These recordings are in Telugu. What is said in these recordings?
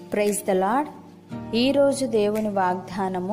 ప్రైజ్ ద లాడ్ ఈరోజు దేవుని వాగ్దానము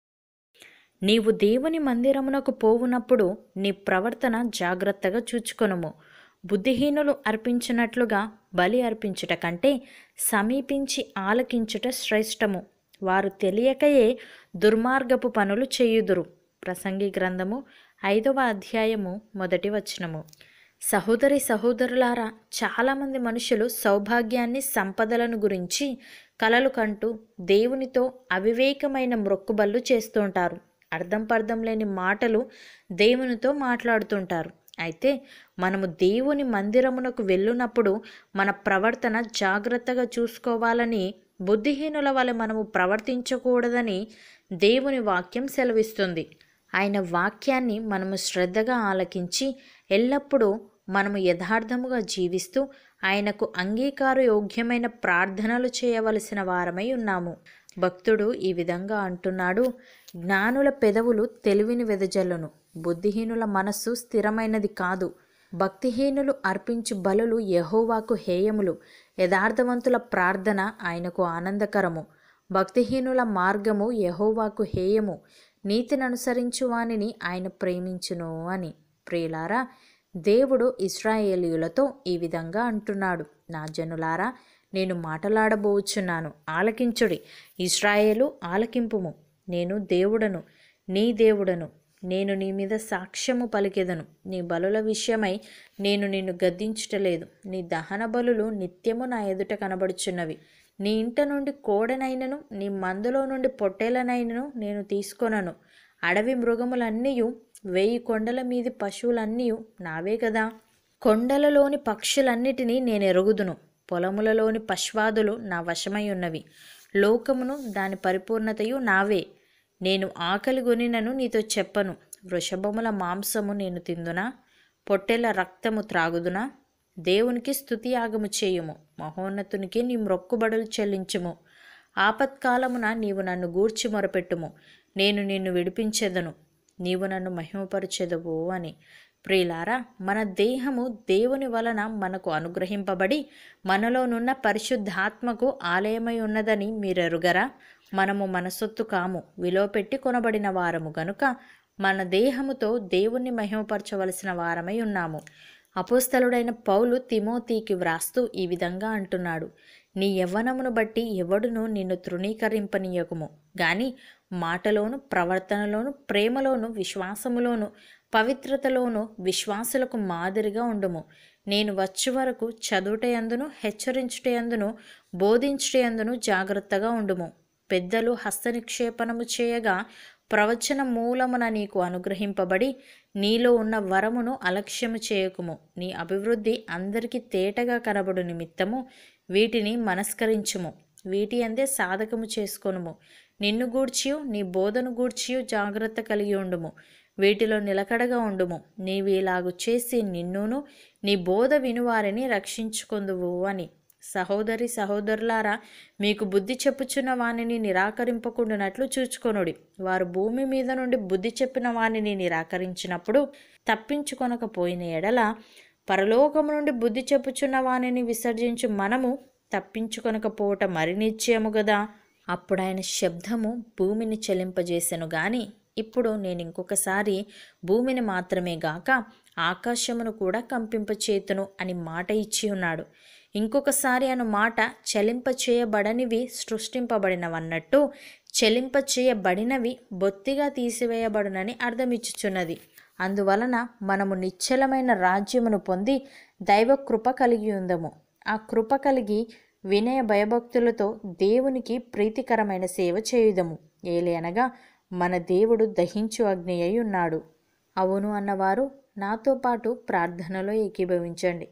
నీవు దేవుని మందిరమునకు పోవునప్పుడు నీ ప్రవర్తన జాగ్రత్తగా చూచుకొనుము బుద్ధిహీనులు అర్పించినట్లుగా బలి అర్పించుట కంటే సమీపించి ఆలకించుట శ్రేష్టము వారు తెలియకయే దుర్మార్గపు పనులు చేయుదురు ప్రసంగి గ్రంథము ఐదవ అధ్యాయము మొదటి వచనము సహోదరి సహోదరులారా చాలామంది మనుషులు సౌభాగ్యాన్ని సంపదలను గురించి కలలు కంటూ దేవునితో అవివేకమైన మ్రొక్కుబళ్ళు చేస్తుంటారు అర్థం పర్థం లేని మాటలు దేవునితో మాట్లాడుతుంటారు అయితే మనము దేవుని మందిరమునకు వెళ్ళునప్పుడు మన ప్రవర్తన జాగ్రత్తగా చూసుకోవాలని బుద్ధిహీనుల వలె మనము ప్రవర్తించకూడదని దేవుని వాక్యం సెలవిస్తుంది ఆయన వాక్యాన్ని మనము శ్రద్ధగా ఆలకించి ఎల్లప్పుడూ మనము యథార్థముగా జీవిస్తూ ఆయనకు అంగీకార యోగ్యమైన ప్రార్థనలు చేయవలసిన వారమై ఉన్నాము భక్తుడు ఈ విధంగా అంటున్నాడు జ్ఞానుల పెదవులు తెలివిని వెదజల్లును బుద్ధిహీనుల మనస్సు స్థిరమైనది కాదు భక్తిహీనులు అర్పించు బలులు యహోవాకు హేయములు యథార్థవంతుల ప్రార్థన ఆయనకు ఆనందకరము భక్తిహీనుల మార్గము యహోవాకు హేయము నీతిని అనుసరించు వానిని ఆయన ప్రేమించును అని ప్రియులారా దేవుడు ఇస్రాయేలీయులతో ఈ విధంగా అంటున్నాడు నా జనులారా నేను మాటలాడబోచున్నాను ఆలకించుడి ఇస్రాయేలు ఆలకింపుము నేను దేవుడను నీ దేవుడను నేను నీ మీద సాక్ష్యము పలికెదను నీ బలుల విషయమై నేను నిన్ను గద్దించుటలేదు నీ దహన బలులు నిత్యము నా ఎదుట కనబడుచున్నవి నీ ఇంట నుండి కోడనైనను నీ మందులో నుండి పొట్టేలనైనను నేను తీసుకొనను అడవి మృగములన్నీ వేయి కొండల మీది పశువులన్నీ నావే కదా కొండలలోని పక్షులన్నిటినీ నేను ఎరుగుదును పొలములలోని పశ్వాదులు నా వశమై ఉన్నవి లోకమును దాని పరిపూర్ణతయు నావే నేను ఆకలి గొనినను నీతో చెప్పను వృషభముల మాంసము నేను తిందునా పొట్టెల రక్తము త్రాగుదునా దేవునికి స్తుతి యాగము చేయుము మహోన్నతునికి నీ మ్రొక్కుబడులు చెల్లించుము ఆపత్కాలమున నీవు నన్ను గూర్చి మొరపెట్టుము నేను నిన్ను విడిపించెదను నీవు నన్ను మహిమపరచెదవు అని ప్రియులారా మన దేహము దేవుని వలన మనకు అనుగ్రహింపబడి మనలోనున్న పరిశుద్ధాత్మకు ఆలయమై ఉన్నదని మీరెరుగరా మనము మన సొత్తు కాము విలువపెట్టి కొనబడిన వారము గనుక మన దేహముతో దేవుణ్ణి మహిమపరచవలసిన వారమై ఉన్నాము అపోస్తలుడైన పౌలు తిమోతికి వ్రాస్తూ ఈ విధంగా అంటున్నాడు నీ యవ్వనమును బట్టి ఎవడును నిన్ను తృణీకరింపనీయకుము గాని మాటలోను ప్రవర్తనలోను ప్రేమలోను విశ్వాసములోను పవిత్రతలోను విశ్వాసులకు మాదిరిగా ఉండుము నేను వచ్చే వరకు చదువుటయందును హెచ్చరించుటయందును బోధించుటయందును జాగ్రత్తగా ఉండుము పెద్దలు హస్తనిక్షేపణము చేయగా ప్రవచన మూలమున నీకు అనుగ్రహింపబడి నీలో ఉన్న వరమును అలక్ష్యము చేయకుము నీ అభివృద్ధి అందరికీ తేటగా కనబడు నిమిత్తము వీటిని మనస్కరించుము వీటి అందే సాధకము చేసుకొనుము నిన్ను గూర్చియు నీ బోధను గూర్చియు జాగ్రత్త కలిగి ఉండుము వీటిలో నిలకడగా ఉండుము నీవు ఇలాగు చేసి నిన్నును నీ బోధ వినువారిని రక్షించుకొందువు అని సహోదరి సహోదరులారా మీకు బుద్ధి చెప్పుచున్న వానిని నిరాకరింపకుండానట్లు చూచుకొనుడి వారు భూమి మీద నుండి బుద్ధి చెప్పిన వానిని నిరాకరించినప్పుడు తప్పించుకొనకపోయిన ఎడల పరలోకము నుండి బుద్ధి చెప్పుచున్న వానిని విసర్జించు మనము తప్పించుకొనకపోవట మరి నిశ్చయము గదా అప్పుడు ఆయన శబ్దము భూమిని చెలింపజేసెను గాని ఇప్పుడు నేను ఇంకొకసారి భూమిని మాత్రమే గాక ఆకాశమును కూడా కంపింపచేతును అని మాట ఇచ్చి ఉన్నాడు ఇంకొకసారి అను మాట చలింప చేయబడనివి సృష్టింపబడినవన్నట్టు చెలింప చేయబడినవి బొత్తిగా తీసివేయబడునని అర్థమిచ్చుచున్నది అందువలన మనము నిశ్చలమైన రాజ్యమును పొంది దైవ కృప కలిగి ఉందము ఆ కృప కలిగి వినయ భయభక్తులతో దేవునికి ప్రీతికరమైన సేవ చేయుదము ఏలే మన దేవుడు దహించు అగ్ని అయి ఉన్నాడు అవును అన్నవారు నాతో పాటు ప్రార్థనలో ఏకీభవించండి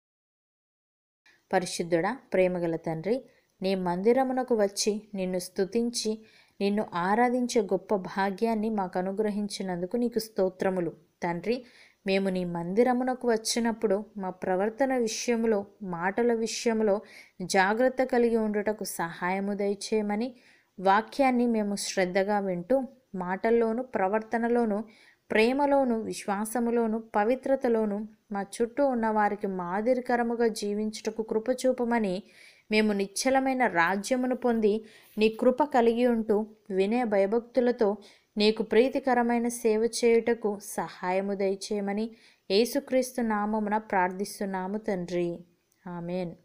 పరిశుద్ధుడా ప్రేమగల తండ్రి నీ మందిరమునకు వచ్చి నిన్ను స్తుతించి నిన్ను ఆరాధించే గొప్ప భాగ్యాన్ని మాకు అనుగ్రహించినందుకు నీకు స్తోత్రములు తండ్రి మేము నీ మందిరమునకు వచ్చినప్పుడు మా ప్రవర్తన విషయంలో మాటల విషయంలో జాగ్రత్త కలిగి ఉండుటకు సహాయము దయచేయమని వాక్యాన్ని మేము శ్రద్ధగా వింటూ మాటల్లోనూ ప్రవర్తనలోనూ ప్రేమలోను విశ్వాసములోను పవిత్రతలోను మా చుట్టూ ఉన్న వారికి మాదిరికరముగా జీవించుటకు కృపచూపమని మేము నిశ్చలమైన రాజ్యమును పొంది నీ కృప కలిగి ఉంటూ వినయ భయభక్తులతో నీకు ప్రీతికరమైన సేవ చేయుటకు సహాయము దయచేయమని యేసుక్రీస్తు నామమున ప్రార్థిస్తున్నాము తండ్రి ఆమెన్